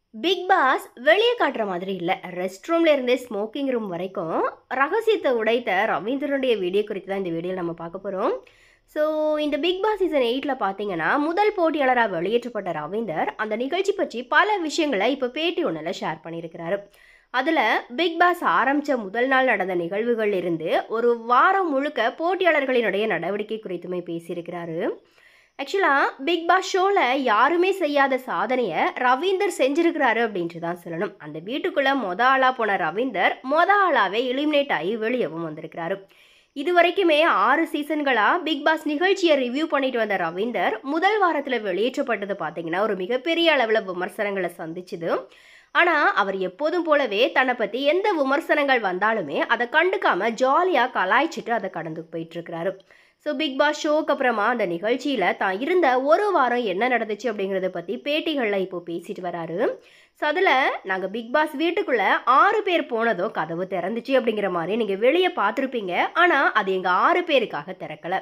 big pass வெளியே காட்டுற மாதிரி இல்லை ரெஸ்ட் ரூம்ல இருந்தே ஸ்மோக்கிங் ரூம் வரைக்கும் ரகசியத்தை உடைத்த ரவீந்திரனுடைய வீடியோ குறித்து தான் இந்த வீடியோவில் நம்ம பார்க்க போகிறோம் ஸோ இந்த பிக் பாஸ் சீசன் எயிட்டில் பார்த்தீங்கன்னா முதல் போட்டியாளராக வெளியேற்றப்பட்ட ரவீந்தர் அந்த நிகழ்ச்சி பற்றி பல விஷயங்களை இப்போ பேட்டி ஒன்றில் ஷேர் பண்ணியிருக்கிறாரு அதில் பிக் பாஸ் ஆரம்பித்த முதல் நாள் நடந்த நிகழ்வுகள் இருந்து ஒரு வாரம் முழுக்க போட்டியாளர்களினுடைய நடவடிக்கை குறித்துமே பேசியிருக்கிறாரு ஆக்சுவலாக பிக் பாஸ் ஷோவில் யாருமே செய்யாத சாதனையை ரவீந்தர் செஞ்சிருக்கிறாரு அப்படின்ட்டு தான் சொல்லணும் அந்த வீட்டுக்குள்ளே மொத ஆளாக போன ரவீந்தர் மொத ஆளாகவே எலிமினேட் ஆகி வெளியவும் வந்திருக்கிறாரு இது வரைக்குமே ஆறு சீசன்களாக பிக் பாஸ் நிகழ்ச்சியை ரிவ்யூ பண்ணிட்டு வந்த ரவீந்தர் முதல் வாரத்தில் வெளியேற்றப்பட்டது பார்த்தீங்கன்னா ஒரு மிகப்பெரிய அளவில் விமர்சனங்களை சந்திச்சுது ஆனால் அவர் எப்போதும் போலவே தன்னை பற்றி எந்த விமர்சனங்கள் வந்தாலுமே அதை கண்டுக்காம ஜாலியாக கலாய்ச்சிட்டு அதை கடந்து போயிட்டு இருக்கிறாரு ஸோ பிக் பாஸ் ஷோக்கு அப்புறமா அந்த நிகழ்ச்சியில் தான் இருந்த ஒரு வாரம் என்ன நடந்துச்சு அப்படிங்கிறத பற்றி பேட்டிகளில் இப்போ பேசிட்டு வராரு ஸோ அதில் நாங்கள் பிக் பாஸ் வீட்டுக்குள்ளே ஆறு பேர் போனதும் கதவு திறந்துச்சு அப்படிங்கிற மாதிரி நீங்கள் வெளியே பார்த்துருப்பீங்க ஆனால் அது எங்கள் ஆறு பேருக்காக திறக்கலை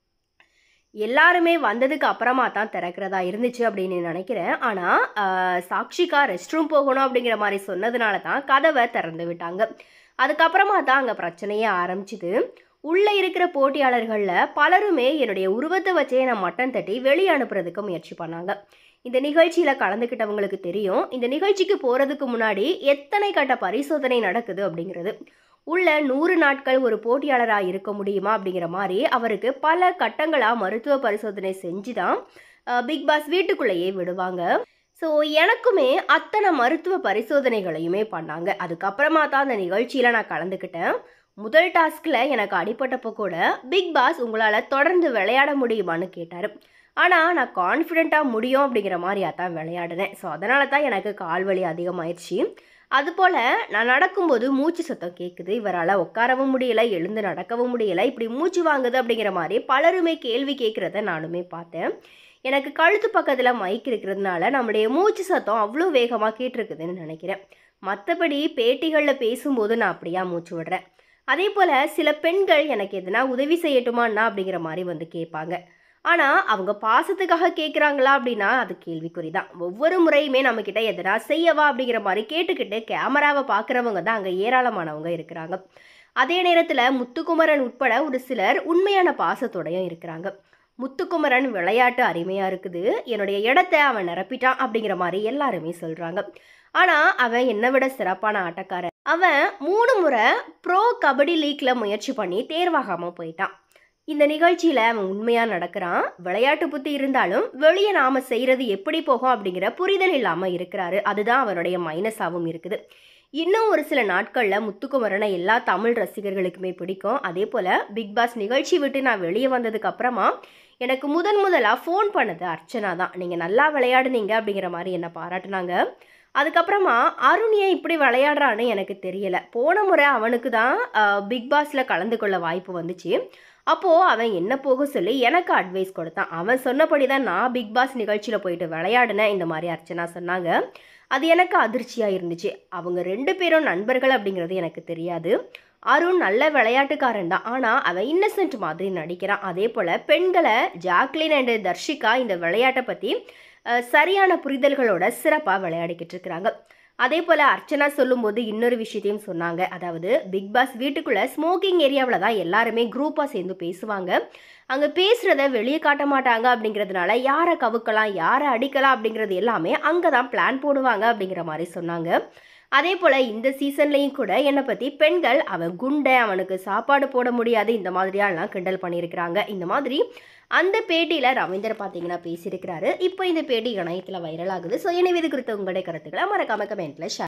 எல்லாருமே வந்ததுக்கு அப்புறமா தான் திறக்கிறதா இருந்துச்சு அப்படின்னு நினைக்கிறேன் ஆனால் சாக்ஷிகா ரெஸ்ட் ரூம் போகணும் அப்படிங்கிற மாதிரி சொன்னதுனால தான் கதவை திறந்து விட்டாங்க அதுக்கப்புறமா தான் அங்கே பிரச்சனையே ஆரம்பிச்சுது உள்ளே இருக்கிற போட்டியாளர்களில் பலருமே என்னுடைய உருவத்தை வச்சே நான் மட்டன் தட்டி வெளியே அனுப்புறதுக்கு முயற்சி பண்ணாங்க இந்த நிகழ்ச்சியில் கலந்துக்கிட்டவங்களுக்கு தெரியும் இந்த நிகழ்ச்சிக்கு போகிறதுக்கு முன்னாடி எத்தனை கட்ட பரிசோதனை நடக்குது அப்படிங்கிறது உள்ள நூறு நாட்கள் ஒரு போட்டியாளராக இருக்க முடியுமா அப்படிங்கிற மாதிரி அவருக்கு பல கட்டங்களாக மருத்துவ பரிசோதனை செஞ்சு தான் பிக் பாஸ் வீட்டுக்குள்ளேயே விடுவாங்க ஸோ எனக்குமே அத்தனை மருத்துவ பரிசோதனைகளையுமே பண்ணாங்க அதுக்கப்புறமா தான் அந்த நிகழ்ச்சியில் நான் கலந்துக்கிட்டேன் முதல் டாஸ்கில் எனக்கு அடிப்பட்டப்போ கூட பிக் பாஸ் உங்களால் தொடர்ந்து விளையாட முடியுமான்னு கேட்டார் ஆனால் நான் கான்ஃபிடெண்ட்டாக முடியும் அப்படிங்கிற மாதிரியா தான் விளையாடினேன் ஸோ அதனால தான் எனக்கு கால் வலி அதிகமாயிடுச்சு அதுபோல் நான் நடக்கும்போது மூச்சு சத்தம் கேட்குது இவரால் உட்காரவும் முடியல எழுந்து நடக்கவும் முடியல இப்படி மூச்சு வாங்குது அப்படிங்கிற மாதிரி பலருமே கேள்வி கேட்குறத நானுமே பார்த்தேன் எனக்கு கழுத்து பக்கத்தில் மைக் இருக்கிறதுனால நம்முடைய மூச்சு சத்தம் அவ்வளோ வேகமாக கேட்டிருக்குதுன்னு நினைக்கிறேன் மற்றபடி பேட்டிகளில் பேசும்போது நான் அப்படியா மூச்சு விடுறேன் அதே போல் சில பெண்கள் எனக்கு எதுனா உதவி செய்யட்டுமாண்ணா அப்படிங்கிற மாதிரி வந்து கேட்பாங்க ஆனால் அவங்க பாசத்துக்காக கேட்குறாங்களா அப்படின்னா அது கேள்விக்குறி தான் ஒவ்வொரு முறையுமே நம்மக்கிட்ட எதனா செய்யவா அப்படிங்கிற மாதிரி கேட்டுக்கிட்டு கேமராவை பார்க்குறவங்க தான் அங்கே ஏராளமானவங்க இருக்கிறாங்க அதே நேரத்தில் முத்துக்குமரன் உட்பட ஒரு சிலர் உண்மையான பாசத்தோடையும் இருக்கிறாங்க முத்துக்குமரன் விளையாட்டு அருமையாக இருக்குது என்னுடைய இடத்த அவன் நிரப்பிட்டான் அப்படிங்கிற மாதிரி எல்லாருமே சொல்கிறாங்க ஆனால் அவன் என்னை விட சிறப்பான ஆட்டக்காரன் அவன் மூணு முறை ப்ரோ கபடி லீக்கில் முயற்சி பண்ணி தேர்வாகாமல் போயிட்டான் இந்த நிகழ்ச்சியில் அவன் உண்மையாக நடக்கிறான் விளையாட்டு புத்தி இருந்தாலும் வெளியே நாம் செய்கிறது எப்படி போகும் அப்படிங்கிற புரிதல் இல்லாமல் இருக்கிறாரு அதுதான் அவனுடைய மைனஸாகவும் இருக்குது இன்னும் ஒரு சில நாட்களில் முத்துக்குமரனை எல்லா தமிழ் ரசிகர்களுக்குமே பிடிக்கும் அதே போல் பிக் பாஸ் நிகழ்ச்சி விட்டு நான் வெளியே வந்ததுக்கு அப்புறமா எனக்கு முதன் முதலாக ஃபோன் பண்ணது அர்ச்சனா தான் நீங்கள் நல்லா விளையாடுனீங்க அப்படிங்கிற மாதிரி என்னை பாராட்டினாங்க அதுக்கப்புறமா அருண் ஏன் இப்படி விளையாடுறான்னு எனக்கு தெரியலை போன முறை அவனுக்கு தான் பிக் பாஸில் கலந்து கொள்ள வாய்ப்பு வந்துச்சு அப்போது அவன் என்ன போக சொல்லி எனக்கு அட்வைஸ் கொடுத்தான் அவன் சொன்னபடி தான் நான் பிக் பாஸ் நிகழ்ச்சியில் போயிட்டு விளையாடினேன் இந்த மாதிரி அர்ச்சனா சொன்னாங்க அது எனக்கு அதிர்ச்சியாக இருந்துச்சு அவங்க ரெண்டு பேரும் நண்பர்கள் அப்படிங்கிறது எனக்கு தெரியாது அருண் நல்ல விளையாட்டுக்காரன் தான் ஆனால் அவன் இன்னசென்ட் மாதிரி நடிக்கிறான் அதே போல் பெண்களை ஜாக்லின் அண்டு தர்ஷிகா இந்த விளையாட்டை பற்றி சரியான புரிதல்களோட சிறப்பாக விளையாடிக்கிட்டு இருக்கிறாங்க அதே போல் அர்ச்சனா சொல்லும்போது இன்னொரு விஷயத்தையும் சொன்னாங்க அதாவது பிக் பாஸ் வீட்டுக்குள்ளே ஸ்மோக்கிங் ஏரியாவில் தான் எல்லாருமே குரூப்பாக சேர்ந்து பேசுவாங்க அங்கே பேசுகிறத வெளியே காட்ட மாட்டாங்க அப்படிங்கிறதுனால யாரை கவுக்கலாம் யாரை அடிக்கலாம் அப்படிங்கிறது எல்லாமே அங்கே தான் பிளான் போடுவாங்க அப்படிங்கிற மாதிரி சொன்னாங்க அதே போல் இந்த சீசன்லேயும் கூட என்னை பற்றி பெண்கள் அவன் குண்டை அவனுக்கு சாப்பாடு போட முடியாது இந்த மாதிரியாலாம் கிண்டல் பண்ணியிருக்கிறாங்க இந்த மாதிரி அந்த பேட்டியில் ரவீந்தர் பார்த்தீங்கன்னா பேசியிருக்கிறாரு இப்போ இந்த பேட்டி இணையத்தில் வைரல் ஆகுது ஸோ எனவே இது குறித்த உங்களுடைய கருத்துக்களை மறக்காம கமெண்ட்டில் ஷேர்